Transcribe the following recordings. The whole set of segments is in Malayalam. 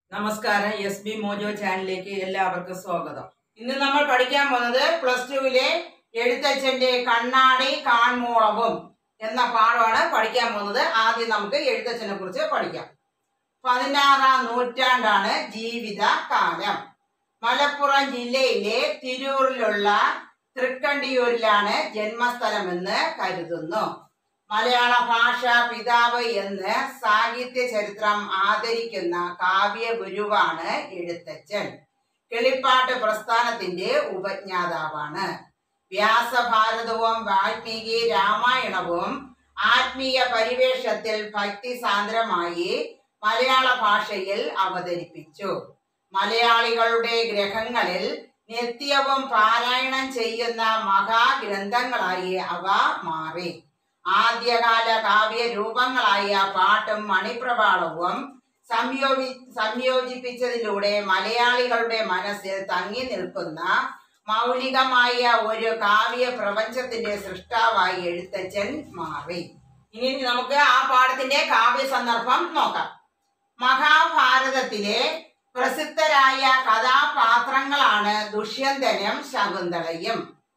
നമസ്കാരം എസ് ബി മോജോ ചാനലിലേക്ക് എല്ലാവർക്കും സ്വാഗതം ഇന്ന് നമ്മൾ പഠിക്കാൻ പോകുന്നത് പ്ലസ് ടുവിലെ എഴുത്തച്ഛന്റെ കണ്ണാടി കാൺമോളവും എന്ന പാഠമാണ് പഠിക്കാൻ പോകുന്നത് ആദ്യം നമുക്ക് എഴുത്തച്ഛനെ കുറിച്ച് പഠിക്കാം പതിനാറാം നൂറ്റാണ്ടാണ് ജീവിത കാലം മലപ്പുറം ജില്ലയിലെ തിരൂരിലുള്ള തൃക്കണ്ടിയൂരിലാണ് ജന്മസ്ഥലമെന്ന് കരുതുന്നു മലയാള ഭാഷ പിതാവ് എന്ന് സാഹിത്യ ചരിത്രം ആദരിക്കുന്ന കാവ്യ ഗുരുവാണ് എഴുത്തച്ഛൻ കിളിപ്പാട്ട് പ്രസ്ഥാനത്തിന്റെ ഉപജ്ഞാതാവാണ് വ്യാസഭാരതവും വാൽമീകി രാമായണവും ആത്മീയ പരിവേഷത്തിൽ ഭക്തിസാന്ദ്രമായി മലയാള ഭാഷയിൽ അവതരിപ്പിച്ചു മലയാളികളുടെ ഗ്രഹങ്ങളിൽ നിത്യവും പാരായണം ചെയ്യുന്ന മഹാഗ്രന്ഥങ്ങളായി അവ മാറി ആദ്യകാല കാവ്യ രൂപങ്ങളായ പാട്ടും മണിപ്രവാളവും സംയോജി സംയോജിപ്പിച്ചതിലൂടെ മലയാളികളുടെ മനസ്സിൽ തങ്ങി നിൽക്കുന്ന മൗലികമായ ഒരു കാവ്യ പ്രപഞ്ചത്തിന്റെ സൃഷ്ടാവായി എഴുത്തച്ഛൻ മാറി ഇനി നമുക്ക് ആ പാഠത്തിന്റെ കാവ്യ സന്ദർഭം നോക്കാം മഹാഭാരതത്തിലെ പ്രസിദ്ധരായ കഥാപാത്രങ്ങളാണ് ദുഷ്യന്തനും ശകുന്തളയും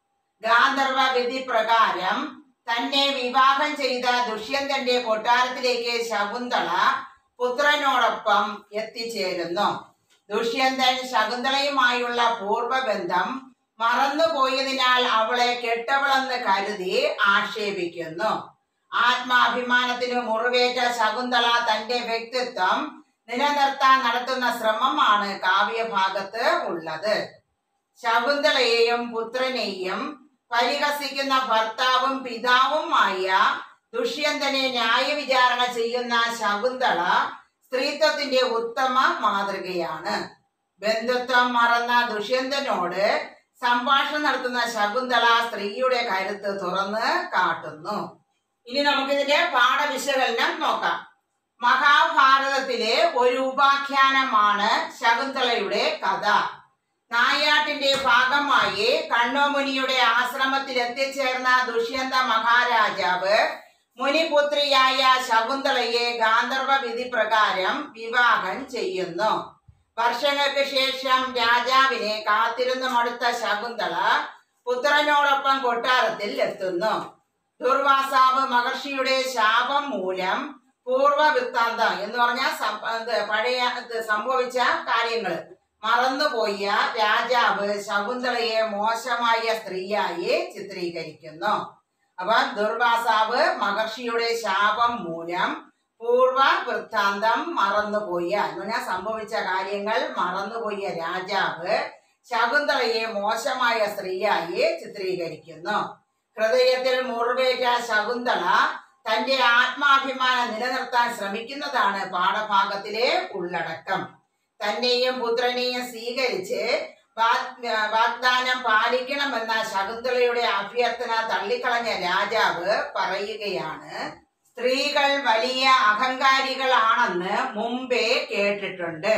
ഗാന്ധർവ വിധി പ്രകാരം തന്നെ വിവാഹം ചെയ്ത ദുഷ്യന്തന്റെ കൊട്ടാരത്തിലേക്ക് ശകുന്തള പുത്രനോടൊപ്പം എത്തിച്ചേരുന്നു ദുഷ്യന്തൻ ശകുന്തളയുമായുള്ള പൂർവ്വബന്ധം മറന്നുപോയതിനാൽ അവളെ കെട്ടവളെന്ന് കരുതി ആക്ഷേപിക്കുന്നു ആത്മാഭിമാനത്തിന് മുറിവേറ്റ ശകുന്തള തന്റെ വ്യക്തിത്വം നിലനിർത്താൻ നടത്തുന്ന ശ്രമമാണ് കാവ്യഭാഗത്ത് ഉള്ളത് ശകുന്തളയെയും പുത്രനെയും പരിഹസിക്കുന്ന ഭർത്താവും പിതാവുമായ ദുഷ്യന്തനെ ന്യായവിചാരണ ചെയ്യുന്ന ശകുന്തള സ്ത്രീത്വത്തിന്റെ ഉത്തമ മാതൃകയാണ് ബന്ധുത്വം മറന്ന ദുഷ്യന്തനോട് സംഭാഷണം നടത്തുന്ന ശകുന്തള സ്ത്രീയുടെ കരുത്ത് തുറന്ന് കാട്ടുന്നു ഇനി നമുക്കിതിന്റെ പാഠവിശകലനം നോക്കാം മഹാഭാരതത്തിലെ ഒരു ഉപാഖ്യാനമാണ് ശകുന്തളയുടെ കഥ നായാട്ടിന്റെ ഭാഗമായി കണ്ണോമുനിയുടെ ആശ്രമത്തിൽ എത്തിച്ചേർന്ന ദുഷ്യന്ത മഹാരാജാവ് മുനിപുത്രിയായ ശകുന്തളയെ ഗാന്ധർവ വിധി പ്രകാരം വിവാഹം ചെയ്യുന്നു വർഷങ്ങൾക്ക് ശേഷം രാജാവിനെ കാത്തിരുന്നു മടുത്ത ശകുന്തള പുത്രനോടൊപ്പം കൊട്ടാരത്തിൽ എത്തുന്നു ദുർവാസാവ് മഹർഷിയുടെ ശാപം മൂലം പൂർവ്വവൃത്താന്തം എന്ന് പറഞ്ഞാൽ സം- ഇത് പഴയ ഇത് സംഭവിച്ച കാര്യങ്ങൾ മറന്നുപോയ രാജാവ് ശകുന്തളയെ മോശമായ സ്ത്രീയായി ചിത്രീകരിക്കുന്നു അപ്പൊ ദുർവാസാവ് മഹർഷിയുടെ ശാപം മൂലം പൂർവ വൃത്താന്തം മറന്നുപോയ എന്ന് പറഞ്ഞാൽ സംഭവിച്ച കാര്യങ്ങൾ മറന്നുപോയ രാജാവ് ശകുന്തളയെ മോശമായ സ്ത്രീയായി ചിത്രീകരിക്കുന്നു ഹൃദയത്തിൽ മുറിവേറ്റ ശകുന്തള തന്റെ ആത്മാഭിമാനം നിലനിർത്താൻ ശ്രമിക്കുന്നതാണ് പാഠഭാഗത്തിലെ ഉള്ളടക്കം തന്നെയും പുത്രനെയും സ്വീകരിച്ച് വാഗ്- വാഗ്ദാനം പാലിക്കണമെന്ന ശകുന്തളയുടെ അഭ്യർത്ഥന തള്ളിക്കളഞ്ഞ രാജാവ് പറയുകയാണ് സ്ത്രീകൾ വലിയ അഹങ്കാരികളാണെന്ന് മുമ്പേ കേട്ടിട്ടുണ്ട്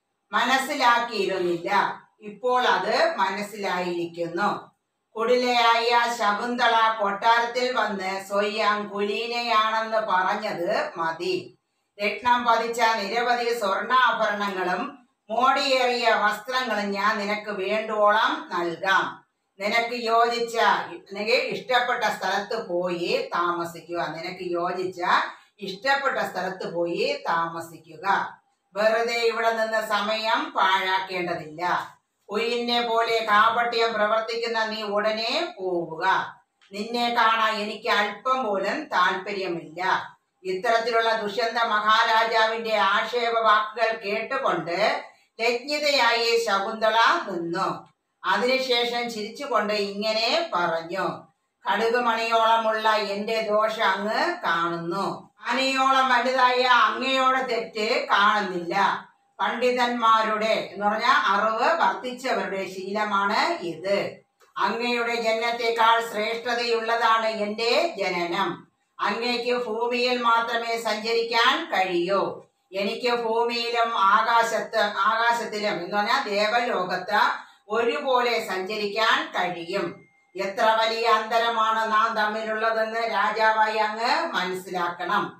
മനസ്സിലാക്കിയിരുന്നില്ല ഇപ്പോൾ അത് മനസ്സിലായിരിക്കുന്നു കുടിലയായ ശകുന്തള കൊട്ടാരത്തിൽ വന്ന് സ്വയം കുലീനയാണെന്ന് പറഞ്ഞത് മതി രത്നം പതിച്ച നിരവധി സ്വർണ്ണാഭരണങ്ങളും മോടിയേറിയ വസ്ത്രങ്ങളും ഞാൻ നിനക്ക് വേണ്ടുവോളം നൽകാം നിനക്ക് യോജിച്ച നിനക്ക് ഇഷ്ടപ്പെട്ട സ്ഥലത്ത് പോയി താമസിക്കുക നിനക്ക് യോജിച്ച ഇഷ്ടപ്പെട്ട സ്ഥലത്ത് പോയി താമസിക്കുക വെറുതെ ഇവിടെ നിന്ന് സമയം പാഴാക്കേണ്ടതില്ല കുയിലിനെ പോലെ കാപട്യം പ്രവർത്തിക്കുന്ന നീ ഉടനെ പോവുക നിന്നെ കാണാൻ എനിക്ക് അല്പം പോലും താല്പര്യമില്ല ഇത്തരത്തിലുള്ള ദുഷ്യന്ത മഹാരാജാവിന്റെ ആക്ഷേപ വാക്കുകൾ കേട്ടുകൊണ്ട് ലജ്ഞിതയായി ശകുന്തള നിന്നു അതിനുശേഷം ചിരിച്ചുകൊണ്ട് ഇങ്ങനെ പറഞ്ഞു കടുകുമണിയോളമുള്ള എന്റെ ദോഷം അങ്ങ് കാണുന്നു ആനയോളം വലുതായ അങ്ങയോടെ തെറ്റ് കാണുന്നില്ല പണ്ഡിതന്മാരുടെ എന്ന് പറഞ്ഞാൽ അറിവ് വർദ്ധിച്ചവരുടെ ശീലമാണ് ഇത് അങ്ങയുടെ ജനനത്തെക്കാൾ ശ്രേഷ്ഠതയുള്ളതാണ് എന്റെ ജനനം അങ്ങയ്ക്ക് ഭൂമിയിൽ മാത്രമേ സഞ്ചരിക്കാൻ കഴിയൂ എനിക്ക് ഭൂമിയിലും ആകാശത്ത് ആകാശത്തിലും എന്ന് പറഞ്ഞാൽ ദേവലോകത്ത് ഒരുപോലെ സഞ്ചരിക്കാൻ കഴിയും എത്ര വലിയ അന്തരമാണ് നാം തമ്മിലുള്ളതെന്ന് രാജാവായി അങ്ങ് മനസ്സിലാക്കണം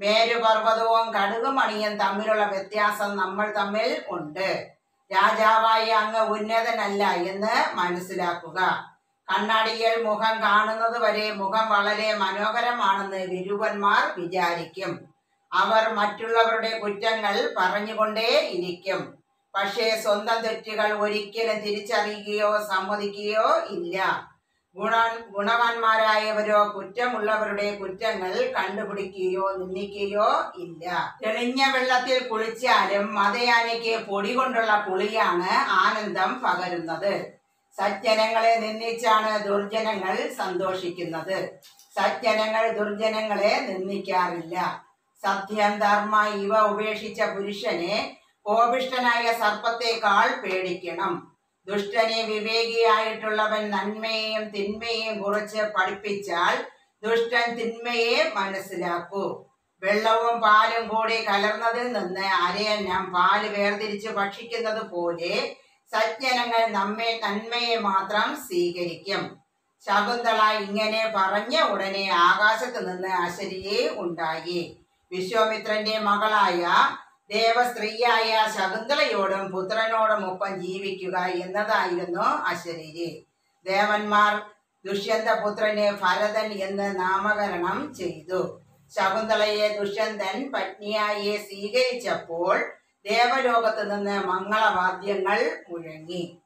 മേരുപർവ്വതവും കടുകുമണിയും തമ്മിലുള്ള വ്യത്യാസം നമ്മൾ തമ്മിൽ ഉണ്ട് രാജാവായി അങ്ങ് ഉന്നതനല്ല എന്ന് മനസ്സിലാക്കുക കണ്ണാടിയിൽ മുഖം കാണുന്നത് വരെ മുഖം വളരെ മനോഹരമാണെന്ന് വിരൂപന്മാർ വിചാരിക്കും അവർ മറ്റുള്ളവരുടെ കുറ്റങ്ങൾ പറഞ്ഞുകൊണ്ടേ ഇരിക്കും പക്ഷേ സ്വന്തം തെറ്റുകൾ ഒരിക്കലും തിരിച്ചറിയുകയോ സമ്മതിക്കുകയോ ഇല്ല ഗുണ ഗുണവാന്മാരായവരോ കുറ്റമുള്ളവരുടെ കുറ്റങ്ങൾ കണ്ടുപിടിക്കുകയോ നിന്ദിക്കുകയോ ഇല്ല തെളിഞ്ഞ വെള്ളത്തിൽ കുളിച്ചാലും മതയാനയ്ക്ക് പൊടി കൊണ്ടുള്ള കുളിയാണ് ആനന്ദം പകരുന്നത് സജ്ജനങ്ങളെ നിന്ദിച്ചാണ് ദുർജനങ്ങൾ സന്തോഷിക്കുന്നത് സജ്ജനങ്ങൾ ദുർജനങ്ങളെ നിന്ദിക്കാറില്ല സത്യം ധർമ്മ ഇവ ഉപേക്ഷിച്ച പുരുഷനെ കോപിഷ്ടനായ സർപ്പത്തേക്കാൾ പേടിക്കണം ദുഷ്ടനെ വിവേകിയായിട്ടുള്ളവൻ നന്മയെയും തിന്മയെയും കുറിച്ച് പഠിപ്പിച്ചാൽ ദുഷ്ടൻ തിന്മയെ മനസ്സിലാക്കൂ വെള്ളവും പാലും കൂടി കലർന്നതിൽ നിന്ന് അരയന്നം പാല് വേർതിരിച്ച് ഭക്ഷിക്കുന്നത് പോലെ സജ്ജനങ്ങൾ നമ്മെ നന്മയെ മാത്രം സ്വീകരിക്കും ശകുന്തള ഇങ്ങനെ പറഞ്ഞ ഉടനെ ആകാശത്ത് നിന്ന് അശരിയെ ഉണ്ടായി വിശ്വാമിത്രന്റെ മകളായ ദേവസ്ത്രീയായ ശകുന്തളയോടും പുത്രനോടും ഒപ്പം ജീവിക്കുക എന്നതായിരുന്നു അശരീരി ദേവന്മാർ ദുഷ്യന്തപുത്രന് ഭരതൻ എന്ന് നാമകരണം ചെയ്തു ശകുന്തളയെ ദുഷ്യന്തൻ പത്നിയായി സ്വീകരിച്ചപ്പോൾ ദേവലോകത്ത് നിന്ന് മംഗളവാദ്യങ്ങൾ മുഴങ്ങി